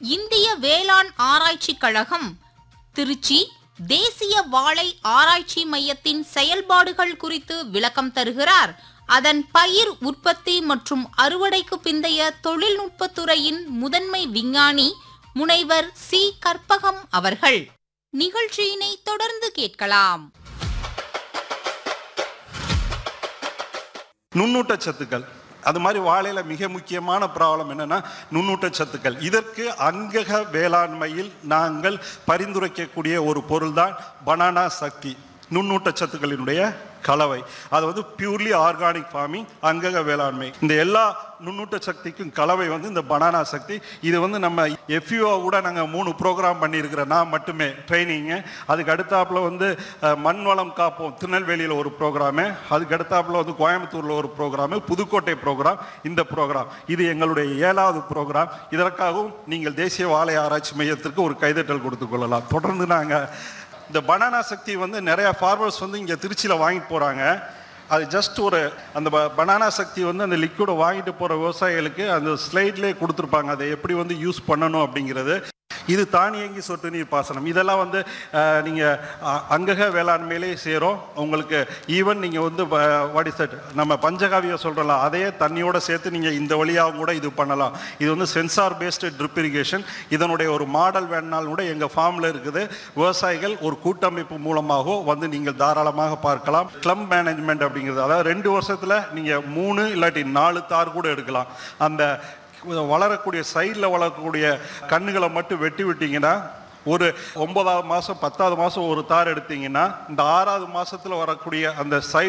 இந்திய வேளாண் ஆராய்ச்சிக் கழகம் திருச்சி தேசிய வாழை ஆராய்ச்சி மையத்தின் செயல்பாடுகள் குறித்து விளக்கம் தருகிறார் அதன் பயிர் உற்பத்தி மற்றும் அறுவடைக்கு பிந்தைய தொழில்நுட்பத்துறையின் முதன்மை விஞ்ஞானி முனைவர் சி கற்பகம் அவர்கள் நிகழ்ச்சியினை தொடர்ந்து கேட்கலாம் நுண்ணூட்டச்சத்துக்கள் அது மாதிரி வாழையில மிக முக்கியமான ப்ராப்ளம் என்னன்னா நுண்ணூட்டச்சத்துக்கள் இதற்கு அங்கக வேளாண்மையில் நாங்கள் பரிந்துரைக்கக்கூடிய ஒரு பொருள் தான் பனானா சக்தி நுண்ணூட்டச்சத்துக்களினுடைய கலவை அது வந்து பியூர்லி ஆர்கானிக் ஃபார்மிங் அங்கக வேளாண்மை இந்த எல்லா நுண்ணூட்ட சக்திக்கும் கலவை வந்து இந்த பனானா சக்தி இது வந்து நம்ம எஃப்யூஓ கூட நாங்கள் மூணு ப்ரோக்ராம் பண்ணியிருக்கிறோம் நான் மட்டுமே ட்ரைனிங்கு அதுக்கு அடுத்தாப்புல வந்து அஹ், மண் வளம் காப்போம் திருநெல்வேலியில் ஒரு ப்ரோக்ராமு அதுக்கு அடுத்தாப்புல வந்து கோயம்புத்தூரில் ஒரு ப்ரோக்ராமு புதுக்கோட்டை ப்ரோக்ராம் இந்த ப்ரோக்ராம் இது எங்களுடைய ஏழாவது ப்ரோக்ராம் இதற்காகவும் நீங்கள் தேசிய வாழை ஆராய்ச்சி மையத்திற்கு ஒரு கைதட்டல் கொடுத்து கொள்ளலாம் தொடர்ந்து நாங்கள் இந்த பனானா சக்தி வந்து நிறைய ஃபார்மர்ஸ் வந்து இங்கே திருச்சியில் வாங்கிட்டு போகிறாங்க அது ஜஸ்ட் ஒரு அந்த பனானா சக்தி வந்து அந்த லிக்விடை வாங்கிட்டு போகிற விவசாயிகளுக்கு அந்த ஸ்லைட்லேயே கொடுத்துருப்பாங்க அதை எப்படி வந்து யூஸ் பண்ணணும் அப்படிங்கிறது இது தானியங்கி சொட்டு நீர் பாசனம் இதெல்லாம் வந்து நீங்கள் அங்கக வேளாண்மையிலே சேரும் உங்களுக்கு ஈவன் நீங்கள் வந்து வாட் இஸ் தட் நம்ம பஞ்சகாவியம் சொல்கிறலாம் அதையே தண்ணியோட சேர்த்து நீங்கள் இந்த வழியாக கூட இது பண்ணலாம் இது வந்து சென்சார் பேஸ்டு ட்ரிப் இரிகேஷன் இதனுடைய ஒரு மாடல் வேணாலும் கூட எங்கள் ஃபார்மில் இருக்குது விவசாயிகள் ஒரு கூட்டமைப்பு மூலமாகவோ வந்து நீங்கள் தாராளமாக பார்க்கலாம் க்ளம் மேனேஜ்மெண்ட் அப்படிங்கிறது அதாவது ரெண்டு வருஷத்தில் நீங்கள் மூணு இல்லாட்டி நாலு தார் கூட எடுக்கலாம் அந்த வளரக்கூடிய சைடில் வளரக்கூடிய கண்ணுகளை மட்டும் வெட்டி விட்டீங்கன்னா ஒரு ஒன்பதாவது மாதம் பத்தாவது மாதம் ஒரு தார் எடுத்தீங்கன்னா இந்த ஆறாவது மாதத்தில் வரக்கூடிய அந்த சைடு